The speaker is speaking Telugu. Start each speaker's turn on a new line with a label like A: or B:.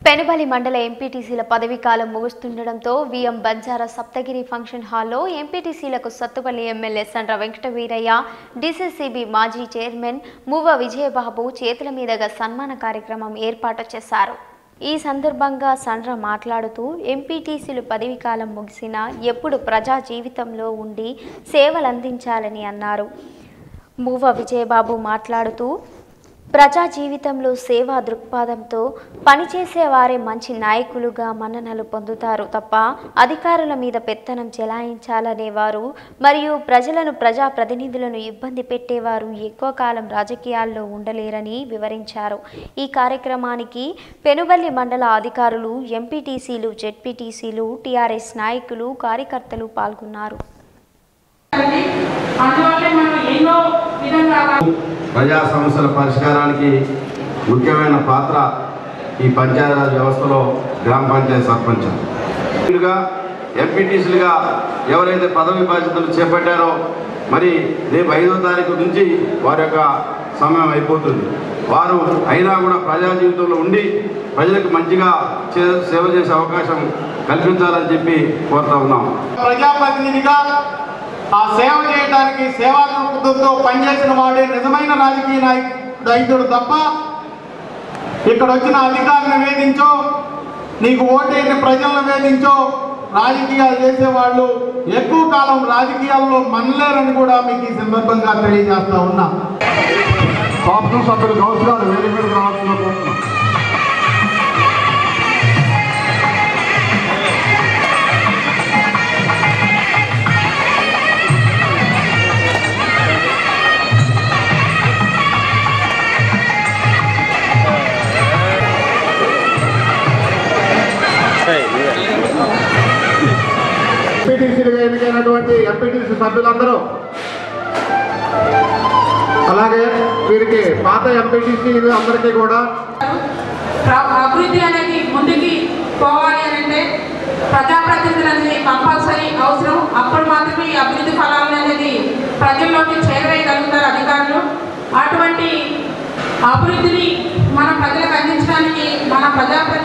A: పెనుబలి మండల ఎంపీటీసీల పదవీ కాలం ముగుస్తుండటంతో విఎం బంజారా సప్తగిరి ఫంక్షన్ హాల్లో ఎంపీటీసీలకు సత్తుపల్లి ఎమ్మెల్యే సండ్ర వెంకట వీరయ్య డిసిసిబి మాజీ చైర్మన్ మువ్వ విజయబాబు చేతుల మీదుగా సన్మాన కార్యక్రమం ఏర్పాటు చేశారు ఈ సందర్భంగా సండ్ర మాట్లాడుతూ ఎంపీటీసీలు పదవీ కాలం ముగిసినా ఎప్పుడు ప్రజా జీవితంలో ఉండి సేవలందించాలని అన్నారు మూవ విజయబాబు మాట్లాడుతూ ప్రజా జీవితంలో సేవా దృక్పథంతో పనిచేసే వారే మంచి నాయకులుగా మన్ననలు పొందుతారు తప్ప అధికారుల మీద పెత్తనం చెలాయించాలనేవారు మరియు ప్రజలను ప్రజా ప్రతినిధులను ఇబ్బంది పెట్టేవారు ఎక్కువ కాలం రాజకీయాల్లో ఉండలేరని వివరించారు ఈ కార్యక్రమానికి పెనుబల్లి మండల అధికారులు ఎంపీటీసీలు జెడ్పీటీసీలు టీఆర్ఎస్ నాయకులు కార్యకర్తలు పాల్గొన్నారు
B: అందువల్ల మనం ఎన్నో విధంగా
C: ప్రజా సమస్యల పరిష్కారానికి ముఖ్యమైన పాత్ర ఈ పంచాయతీరాజ్ వ్యవస్థలో గ్రామ పంచాయతీ సర్పంచ్ గా ఎంపీటీసీలుగా ఎవరైతే పదవి బాధ్యతలు చేపట్టారో మరి రేపు ఐదో తారీఖు నుంచి వారి యొక్క సమయం అయిపోతుంది వారు అయినా కూడా ప్రజా జీవితంలో ఉండి ప్రజలకు మంచిగా చే- సేవ చేసే అవకాశం కల్పించాలని చెప్పి కోరుతా ఉన్నాం
D: ప్రజాప్రతినిధిగా ఆ సేవ చేయడానికి సేవా దృక్పథంతో పనిచేసిన వాడే నిజమైన రాజకీయ నాయకుడు అయితుడు తప్ప ఇక్కడ వచ్చిన అధికారులను వేధించో నీకు ఓటైన ప్రజలను వేధించో రాజకీయాలు చేసేవాళ్ళు ఎక్కువ కాలం రాజకీయాల్లో మనలేరని కూడా మీకు ఈ సందర్భంగా తెలియజేస్తా ఉన్నా కాపు సభ్యులు గౌస్ గారు వేరే మీద రావాల్సిన కోరుతున్నాం ఎంపీటీసీలుగా ఎన్నికైనటువంటి ఎంపీటీసీ సభ్యులందరూ అలాగే వీరికి పాత ఎంపీటీసీలు అందరికీ కూడా
B: ప్ర- అభివృద్ధి అనేది ముందుకి పోవాలి అని అంటే ప్రజాప్రతినిధులు అనేది కంపల్సరీ అవసరం అప్పుడు మాత్రమే ఈ అభివృద్ధి ఫలాలు అనేది ప్రజల్లోకి చేరవేయగలుగుతారు అధికారులు అటువంటి అభివృద్ధిని మన ప్రజలకు అందించడానికి మన ప్రజాప్రతినిధులు